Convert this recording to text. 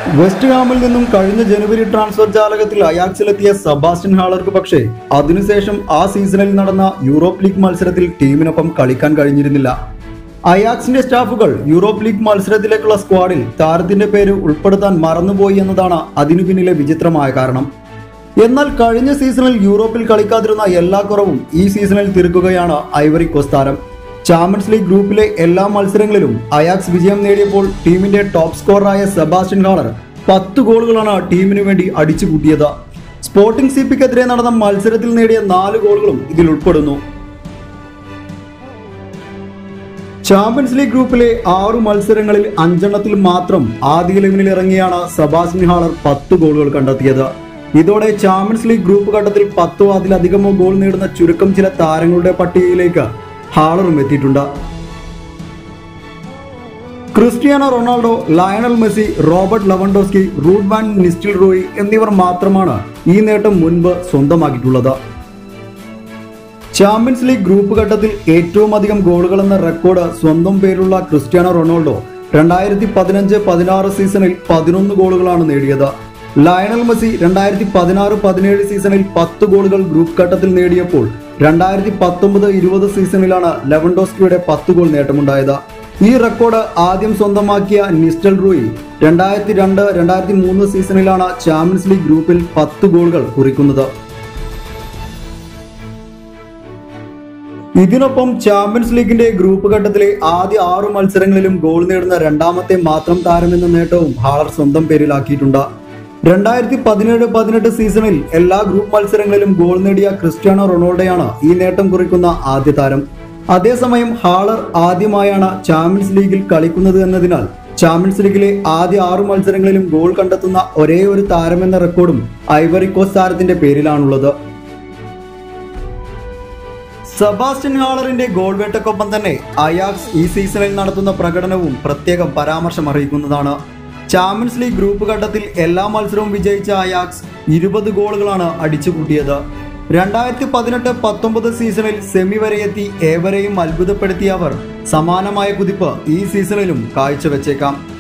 west ഹാമിൽ നിന്നും കഴിഞ്ഞ ജനുവരി transfer ജാലകത്തിൽ അയാക്സിലെത്തിയ Sebastian ഹാളർക്ക് പക്ഷേ അതിനുശേഷം ആ സീസണിൽ നടന്ന യൂറോപ്പ് ലീഗ് മത്സരത്തിൽ ടീമിനൊപ്പം കളിക്കാൻ കഴിഞ്ഞിരുന്നില്ല അയാക്സിന്റെ സ്റ്റാഫുകൾ യൂറോപ്പ് ലീഗ് മത്സരത്തിലേക്കുള്ള സ്ക്വാഡിൽ താരത്തിന്റെ പേര് ഉൾപ്പെടുത്താൻ മറന്നുപോയി എന്നതാണ് അതിനു പിന്നിലെ വിചിത്രമായ കാരണം എന്നാൽ കഴിഞ്ഞ സീസണിൽ യൂറോപ്പിൽ കളിക്കാതിരുന്ന എല്ലാ കുറവും ഈ സീസണിൽ തീർക്കുകയാണ് ഐവറി കോസ്റ്റ് താരം ചാമ്പ്യൻസ് ലീഗ് ഗ്രൂപ്പിലെ എല്ലാ മത്സരങ്ങളിലും അയാക്സ് വിജയം നേടിയപ്പോൾ ടീമിന്റെ ടോപ്പ് സ്കോററായ സെബാസ്റ്റ്യൻ ഹാളർ പത്ത് ഗോളുകളാണ് ടീമിനു വേണ്ടി അടിച്ചു കൂട്ടിയത് സ്പോർട്ടിംഗ് സിപിക്കെതിരെ നടന്ന മത്സരത്തിൽ നേടിയ നാല് ഗോളുകളും ഇതിൽ ഉൾപ്പെടുന്നു ചാമ്പ്യൻസ് ലീഗ് ഗ്രൂപ്പിലെ ആറു മത്സരങ്ങളിൽ അഞ്ചെണ്ണത്തിൽ മാത്രം ആദ്യ ഇലവനിൽ ഇറങ്ങിയാണ് സബാസ്റ്റിൻ ഹാളർ പത്ത് ഗോളുകൾ കണ്ടെത്തിയത് ഇതോടെ ചാമ്പ്യൻസ് ലീഗ് ഗ്രൂപ്പ് ഘട്ടത്തിൽ പത്തോ അതിലധികമോ ഗോൾ നേടുന്ന ചുരുക്കം ചില താരങ്ങളുടെ പട്ടികയിലേക്ക് ഹാളറും എത്തിയിട്ടുണ്ട് Cristiano Ronaldo Lionel Messi Robert Lewandowski Ruud van Nistelrooy എന്നിവർ മാത്രമാണ് ഈ നേട്ടം മുൻപ് സ്വന്തമാക്കിയിട്ടുള്ളത് ചാമ്പ്യൻസ് ലീഗ് ഗ്രൂപ്പ് ഘട്ടത്തിൽ ഏറ്റവും അധികം ഗോളുകൾ എന്ന റെക്കോർഡ് സ്വന്തം പേരുള്ള ക്രിസ്ത്യാനോ റൊണാൾഡോ രണ്ടായിരത്തി പതിനഞ്ച് പതിനാറ് സീസണിൽ പതിനൊന്ന് ഗോളുകളാണ് നേടിയത് ലയണൽ മെസ്സി രണ്ടായിരത്തി പതിനാറ് പതിനേഴ് സീസണിൽ പത്ത് ഗോളുകൾ ഗ്രൂപ്പ് ഘട്ടത്തിൽ നേടിയപ്പോൾ രണ്ടായിരത്തി പത്തൊമ്പത് ഇരുപത് സീസണിലാണ് ലെവൻഡോസ്കിയുടെ പത്ത് ഗോൾ നേട്ടമുണ്ടായത് ഈ റെക്കോർഡ് ആദ്യം സ്വന്തമാക്കിയ നിസ്റ്റൽ റൂയി രണ്ടായിരത്തി രണ്ട് രണ്ടായിരത്തി മൂന്ന് സീസണിലാണ് ചാമ്പ്യൻസ് ലീഗ് ഗ്രൂപ്പിൽ പത്ത് ഗോളുകൾ കുറിക്കുന്നത് ഇതിനൊപ്പം ചാമ്പ്യൻസ് ലീഗിന്റെ ഗ്രൂപ്പ് ഘട്ടത്തിലെ ആദ്യ ആറു മത്സരങ്ങളിലും ഗോൾ നേടുന്ന രണ്ടാമത്തെ മാത്രം താരമെന്ന നേട്ടവും ഹാളർ സ്വന്തം പേരിലാക്കിയിട്ടുണ്ട് രണ്ടായിരത്തി പതിനേഴ് പതിനെട്ട് സീസണിൽ എല്ലാ ഗ്രൂപ്പ് മത്സരങ്ങളിലും ഗോൾ നേടിയ ക്രിസ്ത്യാനോ റൊണാൾഡോയാണ് ഈ നേട്ടം കുറിക്കുന്ന ആദ്യ താരം അതേസമയം ഹാളർ ആദ്യമായാണ് ചാമ്പ്യൻസ് ലീഗിൽ കളിക്കുന്നത് എന്നതിനാൽ ചാമ്പ്യൻസ് ലീഗിലെ ആദ്യ ആറു മത്സരങ്ങളിലും ഗോൾ കണ്ടെത്തുന്ന ഒരേ ഒരു താരമെന്ന റെക്കോർഡും ഐവറി കോസ്റ്റ് താരത്തിന്റെ പേരിലാണുള്ളത് സെബാസ്റ്റ്യൻ ഹാളറിന്റെ ഗോൾ വേട്ടക്കൊപ്പം തന്നെ അയാക്സ് ഈ സീസണിൽ നടത്തുന്ന പ്രകടനവും പ്രത്യേകം പരാമർശം അറിയിക്കുന്നതാണ് ചാമ്പ്യൻസ് ലീഗ് ഗ്രൂപ്പ് ഘട്ടത്തിൽ എല്ലാ മത്സരവും വിജയിച്ച അയാക്സ് ഇരുപത് ഗോളുകളാണ് അടിച്ചുകൂട്ടിയത് രണ്ടായിരത്തി പതിനെട്ട് പത്തൊമ്പത് സീസണിൽ സെമി വരെ എത്തി ഏവരെയും അത്ഭുതപ്പെടുത്തിയ അവർ സമാനമായ കുതിപ്പ് ഈ സീസണിലും കാഴ്ചവെച്ചേക്കാം